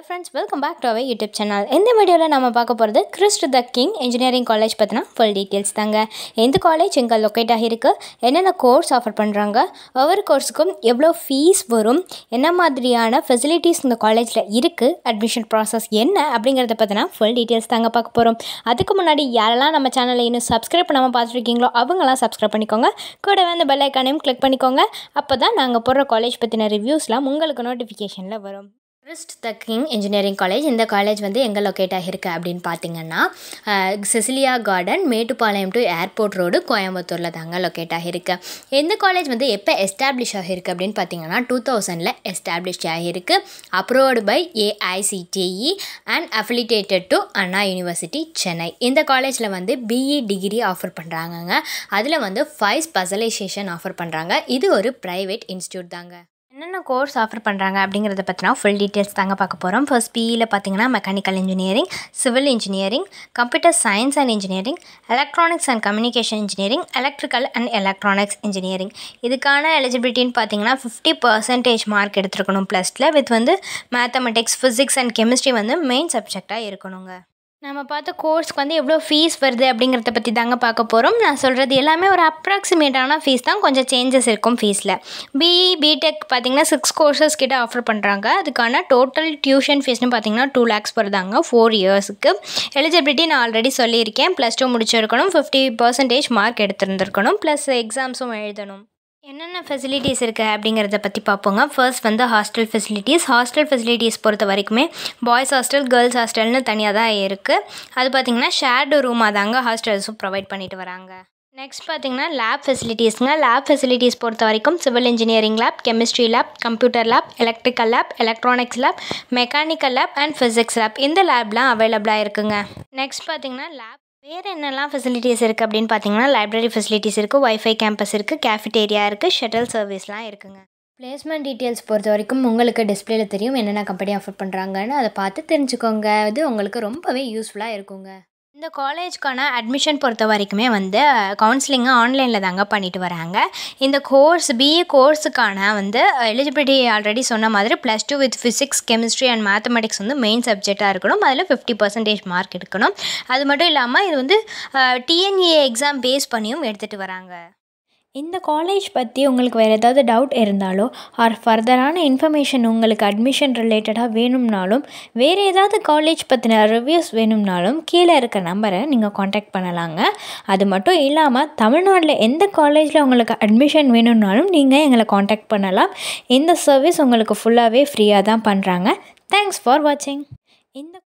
friends welcome back to our YouTube channel இந்த வீடியோவில் நம்ம பார்க்க போகிறது Christ the King engineering college பற்றினா ஃபுல் டீட்டெயில்ஸ் தாங்க எந்த காலேஜ் எங்கே லொக்கேட் ஆகியிருக்கு என்னென்ன கோர்ஸ் ஆஃபர் பண்ணுறாங்க ஒவ்வொரு கோர்ஸுக்கும் எவ்வளோ ஃபீஸ் வரும் என்ன மாதிரியான ஃபெசிலிட்டிஸ் இந்த காலேஜில் இருக்குது அட்மிஷன் ப்ராசஸ் என்ன அப்படிங்கிறத பற்றினா ஃபுல் டீட்டெயில்ஸ் தாங்க பார்க்க போகிறோம் அதுக்கு முன்னாடி யாரெல்லாம் நம்ம சேனலை இன்னும் சப்ஸ்கிரைப் பண்ணாமல் பார்த்துருக்கீங்களோ அவங்களாம் சப்ஸ்கிரைப் பண்ணிக்கோங்க கூடவே அந்த பெல் ஐக்கானையும் கிளிக் பண்ணிக்கோங்க அப்போ தான் நாங்கள் போடுற காலேஜ் பற்றின ரிவ்யூஸ்லாம் உங்களுக்கு நோட்டிஃபிகேஷனில் வரும் Christ the King engineering college இந்த காலேஜ் வந்து எங்கே லொக்கேட் ஆகிருக்கு அப்படின்னு பார்த்தீங்கன்னா Cecilia garden Mettupalayam to airport road கோயம்புத்தூரில் தாங்க லொக்கேட் ஆகிருக்கு இந்த காலேஜ் வந்து எப்போ எஸ்டாப்ளிஷ் ஆகிருக்கு அப்படின்னு பார்த்தீங்கன்னா டூ தௌசண்டில் எஸ்டாப்ளிஷ் ஆகிருக்கு approved by AICTE and affiliated to Anna university Chennai இந்த காலேஜில் வந்து பிஇ டிகிரி ஆஃபர் பண்ணுறாங்கங்க அதில் வந்து ஃபைவ் ஸ்பெஷலைசேஷன் ஆஃபர் பண்ணுறாங்க இது ஒரு ப்ரைவேட் இன்ஸ்டியூட் தாங்க என்னென்ன கோர்ஸ் ஆஃபர் பண்ணுறாங்க அப்படிங்கிறத பற்றினா ஃபுல் டீட்டெயில்ஸ் தாங்க பார்க்க போகிறோம் ஃபர்ஸ்ட் பிஇயில் பார்த்தீங்கன்னா mechanical engineering civil engineering computer science and engineering electronics and communication engineering electrical and electronics engineering இதுக்கான எலிஜிபிலிட்டின்னு பார்த்தீங்கன்னா ஃபிஃப்டி பர்சன்டேஜ் மார்க் எடுத்துருக்கணும் ப்ளஸில் வித் வந்து மேத்தமெட்டிக்ஸ் ஃபிசிக்ஸ் அண்ட் கெமிஸ்ட்ரி வந்து மெயின் சப்ஜெக்டாக இருக்கணுங்க நம்ம பார்த்த கோர்ஸ்க்கு வந்து எவ்வளோ ஃபீஸ் வருது அப்படிங்கிறத பற்றி தாங்க பார்க்க போகிறோம் நான் சொல்கிறது எல்லாமே ஒரு அப்ராக்சிமேட்டான ஃபீஸ் தான் கொஞ்சம் சேஞ்சஸ் இருக்கும் ஃபீஸில் பிஇ பிடெக் பார்த்தீங்கன்னா சிக்ஸ் கோர்சஸ் கிட்ட ஆஃபர் பண்ணுறாங்க அதுக்கான டோட்டல் டியூஷன் ஃபீஸ்னு பார்த்தீங்கன்னா டூ லேக்ஸ் வருதாங்க ஃபோர் இயர்ஸுக்கு எலிஜிபிலிட்டி நான் ஆல்ரெடி சொல்லியிருக்கேன் ப்ளஸ் டூ முடிச்சிருக்கணும் ஃபிஃப்டி பர்சன்டேஜ் மார்க் எடுத்திருந்துருக்கணும் ப்ளஸ் எக்ஸாம்ஸும் எழுதணும் என்னென்ன ஃபெசிலிட்டிஸ் இருக்குது அப்படிங்கிறத பற்றி பார்ப்போங்க ஃபர்ஸ்ட் வந்து ஹாஸ்டல் ஃபெசிலிட்டிஸ் ஹாஸ்டல் ஃபெசிலிட்டிஸ் பொறுத்த வரைக்குமே பாய்ஸ் ஹாஸ்டல் கேர்ள்ஸ் ஹாஸ்டல்னு தனியாக தான் இருக்குது அது பார்த்திங்கன்னா ஷேர்டு ரூமாக தாங்க ஹாஸ்டல்ஸும் ப்ரொவைட் பண்ணிட்டு வராங்க நெக்ஸ்ட் பார்த்திங்கன்னா லேப் ஃபெசிலிட்டிஸ்ங்க லேப் ஃபெசிலிட்டிஸ் பொறுத்த வரைக்கும் civil engineering lab chemistry lab computer lab electrical lab electronics lab mechanical lab and physics lab இந்த லேப்லாம் அவைலபிளாக இருக்குங்க நெக்ஸ்ட் பார்த்திங்கன்னா லேப் வேறு என்னெல்லாம் ஃபெசிலிட்டிஸ் இருக்குது அப்படின்னு பார்த்தீங்கன்னா லைப்ரரி ஃபெசிலிட்டிஸ் இருக்குது ஒய்ஃபை கேம்பஸ் இருக்குது கேஃபிடேரியா இருக்குது ஷட்டில் சர்வீஸ்லாம் இருக்குங்க பிளேஸ்மெண்ட் டீட்டெயில்ஸ் பொறுத்த வரைக்கும் உங்களுக்கு டிஸ்பிளேல தெரியும் என்னென்ன கம்பெனி ஆஃபர் பண்ணுறாங்கன்னு அதை பார்த்து தெரிஞ்சுக்கோங்க இது உங்களுக்கு ரொம்பவே யூஸ்ஃபுல்லாக இருக்குங்க இந்த காலேஜ்க்கான அட்மிஷன் பொறுத்த வரைக்குமே வந்து கவுன்சிலிங்கை ஆன்லைனில் தாங்க பண்ணிட்டு வராங்க இந்த கோர்ஸ் பிஏ கோர்ஸுக்கான வந்து எலிஜிபிலிட்டி ஆல்ரெடி சொன்ன மாதிரி plus two with physics chemistry and mathematics வந்து மெயின் சப்ஜெக்டாக இருக்கணும் அதில் ஃபிஃப்டி பர்சன்டேஜ் மார்க் எடுக்கணும் அது மட்டும் இல்லாமல் இது வந்து டிஎன்ஏ எக்ஸாம் பேஸ் பண்ணியும் எடுத்துகிட்டு வராங்க இந்த காலேஜ் பற்றி உங்களுக்கு வேறு ஏதாவது டவுட் இருந்தாலோ ஆர் ஃபர்தரான இன்ஃபர்மேஷன் உங்களுக்கு அட்மிஷன் ரிலேட்டடாக வேணும்னாலும் வேறு ஏதாவது காலேஜ் பற்றின ரிவ்யூஸ் வேணும்னாலும் கீழே இருக்க நம்பரை நீங்கள் காண்டாக்ட் பண்ணலாங்க அது மட்டும் இல்லாமல் தமிழ்நாட்டில் எந்த காலேஜில் உங்களுக்கு அட்மிஷன் வேணும்னாலும் நீங்கள் எங்களை காண்டாக்ட் பண்ணலாம் இந்த சர்வீஸ் உங்களுக்கு ஃபுல்லாகவே ஃப்ரீயாக தான் பண்ணுறாங்க தேங்க்ஸ் ஃபார் வாட்சிங் இந்த